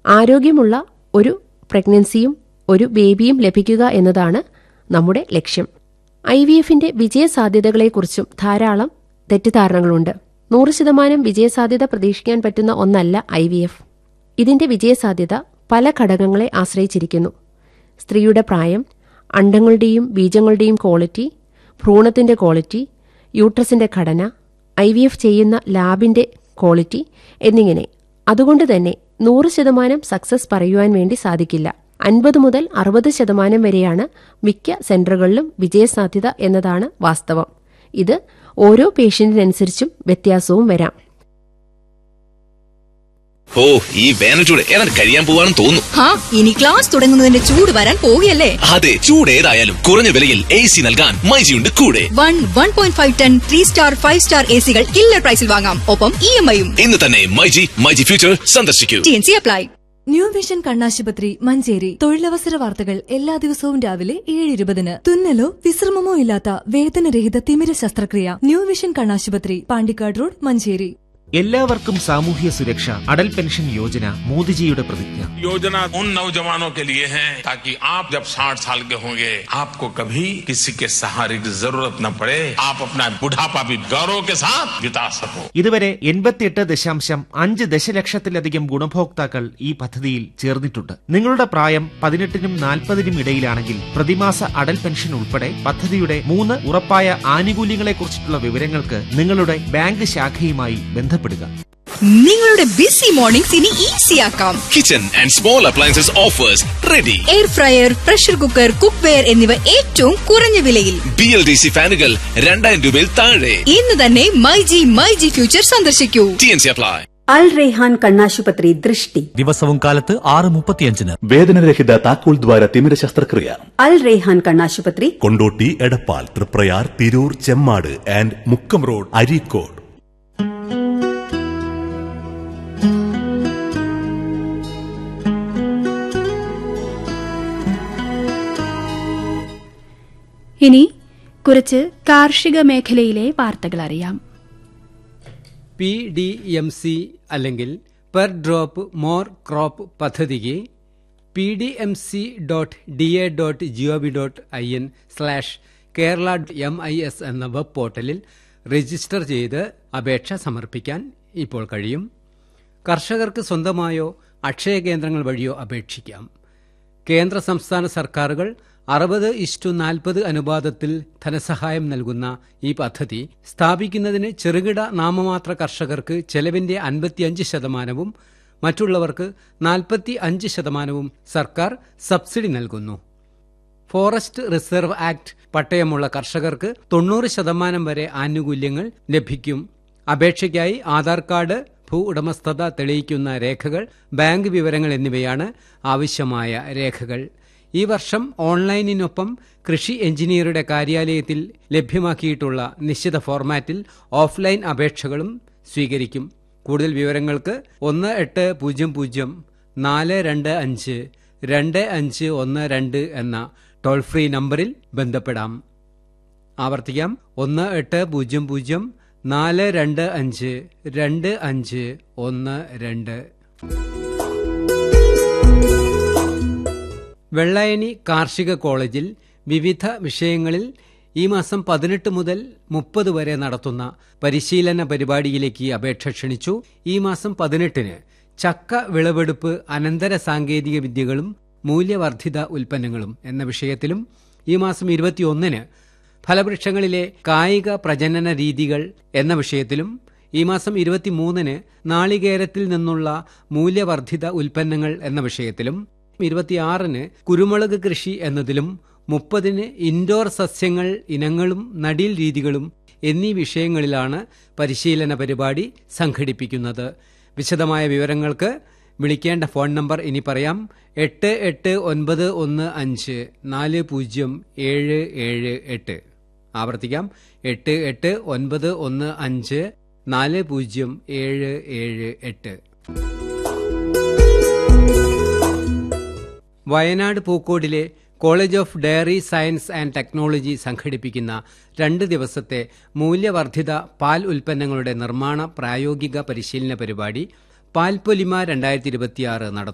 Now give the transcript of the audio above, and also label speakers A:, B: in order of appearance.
A: ആരോഗ്യമുള്ള ഒരു പ്രഗ്നൻസിയും ഒരു ബേബിയും ലഭിക്കുക എന്നതാണ് നമ്മുടെ ലക്ഷ്യം ഐ വി എഫിന്റെ വിജയസാധ്യതകളെക്കുറിച്ചും ധാരാളം തെറ്റിദ്ധാരണകളുണ്ട് നൂറ് ശതമാനം വിജയസാധ്യത പ്രതീക്ഷിക്കാൻ പറ്റുന്ന ഒന്നല്ല ഐ വി എഫ് ഇതിന്റെ വിജയസാധ്യത പല ഘടകങ്ങളെ ആശ്രയിച്ചിരിക്കുന്നു സ്ത്രീയുടെ പ്രായം അണ്ടങ്ങളുടെയും ബീജങ്ങളുടെയും ക്വാളിറ്റി ഭ്രൂണത്തിന്റെ ക്വാളിറ്റി യൂട്രസിന്റെ ഘടന ഐ വി എഫ് ചെയ്യുന്ന ലാബിന്റെ ക്വാളിറ്റി എന്നിങ്ങനെ അതുകൊണ്ട് തന്നെ നൂറ് ശതമാനം സക്സസ് പറയുവാൻ വേണ്ടി സാധിക്കില്ല അൻപത് മുതൽ അറുപത് ശതമാനം വരെയാണ് മിക്ക സെന്ററുകളിലും വിജയസാധ്യത എന്നതാണ് വാസ്തവം ഇത് ഓരോ പേഷ്യന്റിനനുസരിച്ചും വ്യത്യാസവും വരാം
B: ഓ ഈ വേനൽ ചൂട് ഏതാണ്ട് കഴിയാൻ പോവാണെന്ന് തോന്നുന്നു
C: ഹാ ഇനി ക്ലാസ് തുടങ്ങുന്നതിന്റെ ചൂട് വരാൻ പോവുകയല്ലേ
B: അതെ ചൂട് ഏതായാലും കുറഞ്ഞ വിലയിൽ എ സി നൽകാൻ മൈജിയുണ്ട് കൂടെ
C: one one point five ton three star five star A സികൾ കില്ലർ പ്രൈസിൽ വാങ്ങാം ഒപ്പം ഇ എം ഐയും
B: ഇന്ന് തന്നെ മൈജി മൈജി ഫ്യൂച്ചർ സന്ദർശിക്കൂ
C: T N C apply
D: new vision കണ്ണാശുപത്രി മഞ്ചേരി തൊഴിലവസര വാർത്തകൾ എല്ലാ ദിവസവും രാവിലെ ഏഴ് ഇരുപതിന് തുന്നലോ വിശ്രമമോ ഇല്ലാത്ത വേദനരഹിത തിമിര ശസ്ത്രക്രിയ ന്യൂ വിഷൻ കണ്ണാശുപത്രി പാണ്ടിക്കാട് റോഡ് മഞ്ചേരി
E: എല്ലാവർക്കും സാമൂഹ്യ സുരക്ഷ അടൽ പെൻഷൻ യോജന മോദിജിയുടെ പ്രതിജ്ഞ
F: योजना उन नौजवानों के लिए है ताकि आप जब 60 साल के होंगे आपको कभी किसी के सहारे की जरूरत न पड़े आप अपना बुढ़ापा भी गौरव के साथ बिता सको
E: ഇതുവരെ എൺപത്തിയെട്ട് ദശാംശം അഞ്ച് ദശലക്ഷത്തിലധികം ഗുണഭോക്താക്കൾ ഈ പദ്ധതിയിൽ ചേർന്നിട്ടുണ്ട് നിങ്ങളുടെ പ്രായം പതിനെട്ടിനും നാൽപ്പതിനും ഇടയിലാണെങ്കിൽ പ്രതിമാസ അടൽ പെൻഷൻ ഉൾപ്പെടെ പദ്ധതിയുടെ മൂന്ന് ഉറപ്പായ ആനുകൂല്യങ്ങളെക്കുറിച്ചിട്ടുള്ള വിവരങ്ങൾക്ക് നിങ്ങളുടെ ബാങ്ക് ശാഖയുമായി ബന്ധപ്പെടുക
C: നിങ്ങളുടെ ബിസി മോർണിംഗ്സ് ഇനി ഈസി ആക്കാം
B: kitchen and small appliances offers ready
C: air fryer pressure cooker cookware എന്നിവ ഏറ്റവും കുറഞ്ഞ വിലയിൽ
B: ബി എൽ ഡി സി ഫാനുകൾ രണ്ടായിരം രൂപയിൽ താഴെ
C: ഇന്ന് തന്നെ മൈജി മൈജി ഫ്യൂച്ചർ സന്ദർശിക്കൂ
B: T N C apply
G: Al Raihan കണ്ണാശുപത്രി ദൃഷ്ടി
H: ദിവസവും കാലത്ത് ആറ് മുപ്പത്തിയഞ്ചിന്
I: വേദനരഹിത താക്കോൽ ദ്വാര തിമിര ശസ്ത്രക്രിയ
G: അൽ റെയ്ഹാൻ കണ്ണാശുപത്രി
I: കൊണ്ടോട്ടി എടപ്പാൾ തൃപ്രയാർ തിരൂർ ചെമ്മാട് ആൻഡ് മുക്കം റോഡ് അരീക്കോട്
J: ഇനി കുറച്ച് കാർഷിക മേഖലയിലെ വാർത്തകൾ അറിയാം
K: പി ഡി എം സി അല്ലെങ്കിൽ പെർ ഡ്രോപ്പ് മോർ ക്രോപ്പ് പദ്ധതിക്ക് P D M C dot D A dot G O V dot I N slash Kerala M I S എന്ന വെബ് പോർട്ടലിൽ രജിസ്റ്റർ ചെയ്ത് അപേക്ഷ സമർപ്പിക്കാൻ ഇപ്പോൾ കഴിയും കർഷകർക്ക് സ്വന്തമായോ അക്ഷയ കേന്ദ്രങ്ങൾ വഴിയോ അപേക്ഷിക്കാം കേന്ദ്ര സംസ്ഥാന സർക്കാരുകൾ അറുപത് ഇഷ്ടു നാൽപ്പത് അനുപാതത്തിൽ ധനസഹായം നൽകുന്ന ഈ പദ്ധതി സ്ഥാപിക്കുന്നതിന് ചെറുകിട നാമമാത്ര കർഷകർക്ക് ചെലവിന്റെ അൻപത്തിയഞ്ച് ശതമാനവും മറ്റുള്ളവർക്ക് നാൽപ്പത്തി അഞ്ച് ശതമാനവും സർക്കാർ സബ്സിഡി നൽകുന്നു ഫോറസ്റ്റ് റിസർവ് ആക്ട് പട്ടയമുള്ള കർഷകർക്ക് തൊണ്ണൂറ് ശതമാനം വരെ ആനുകൂല്യങ്ങൾ ലഭിക്കും അപേക്ഷയ്ക്കായി ആധാർ കാർഡ് ഭൂ ഉടമസ്ഥത തെളിയിക്കുന്ന രേഖകൾ ബാങ്ക് വിവരങ്ങൾ എന്നിവയാണ് ആവശ്യമായ രേഖകൾ ഈ വർഷം ഓൺലൈനിനൊപ്പം കൃഷി എഞ്ചിനീയറുടെ കാര്യാലയത്തിൽ ലഭ്യമാക്കിയിട്ടുള്ള നിശ്ചിത ഫോർമാറ്റിൽ ഓഫ്ലൈൻ അപേക്ഷകളും സ്വീകരിക്കും കൂടുതൽ വിവരങ്ങൾക്ക് ഒന്ന് എട്ട് പൂജ്യം പൂജ്യം നാല് രണ്ട് അഞ്ച് രണ്ട് അഞ്ച് ഒന്ന് രണ്ട് എന്ന ടോൾ ഫ്രീ നമ്പറിൽ ബന്ധപ്പെടാം ആവർത്തിക്കാം ഒന്ന് എട്ട് പൂജ്യം പൂജ്യം നാല് രണ്ട് അഞ്ച് രണ്ട് അഞ്ച് ഒന്ന് രണ്ട് വെള്ളയനി കാർഷിക കോളേജിൽ വിവിധ വിഷയങ്ങളിൽ ഈ മാസം പതിനെട്ട് മുതൽ മുപ്പത് വരെ നടത്തുന്ന പരിശീലന പരിപാടിയിലേക്ക് അപേക്ഷ ക്ഷണിച്ചു ഈ മാസം പതിനെട്ടിന് ചക്ക വിളവെടുപ്പ് അനന്തര സാങ്കേതിക വിദ്യകളും മൂല്യവർദ്ധിത ഉൽപ്പന്നങ്ങളും എന്ന വിഷയത്തിലും ഈ മാസം ഇരുപത്തിയൊന്നിന് ഫലവൃക്ഷങ്ങളിലെ കായിക പ്രജനന രീതികൾ എന്ന വിഷയത്തിലും ഈ മാസം ഇരുപത്തിമൂന്നിന് നാളികേരത്തിൽ നിന്നുള്ള മൂല്യവർദ്ധിത ഉൽപ്പന്നങ്ങൾ എന്ന വിഷയത്തിലും ഇരുപത്തിയാറിന് കുരുമുളക് കൃഷി എന്നതിലും മുപ്പതിന് ഇൻഡോർ സസ്യങ്ങൾ ഇനങ്ങളും നടീൽ രീതികളും എന്നീ വിഷയങ്ങളിലാണ് പരിശീലന പരിപാടി സംഘടിപ്പിക്കുന്നത് വിശദമായ വിവരങ്ങൾക്ക് വിളിക്കേണ്ട ഫോൺ നമ്പർ ഇനി പറയാം എട്ട് എട്ട് ഒൻപത് ഒന്ന് അഞ്ച് നാല് പൂജ്യം ഏഴ് ഏഴ് എട്ട് ആവർത്തിക്കാം എട്ട് എട്ട് ഒൻപത് ഒന്ന് അഞ്ച് നാല് പൂജ്യം ഏഴ് ഏഴ് എട്ട് വയനാട് പൂക്കോടിലെ college of dairy science and technology സംഘടിപ്പിക്കുന്ന രണ്ട് ദിവസത്തെ മൂല്യവർദ്ധിത പാൽ ഉൽപ്പന്നങ്ങളുടെ നിർമ്മാണ പ്രായോഗിക പരിശീലന പരിപാടി പാൽപ്പൊലിമ രണ്ടായിരത്തി ഇരുപത്തിയാറ് നടത്തും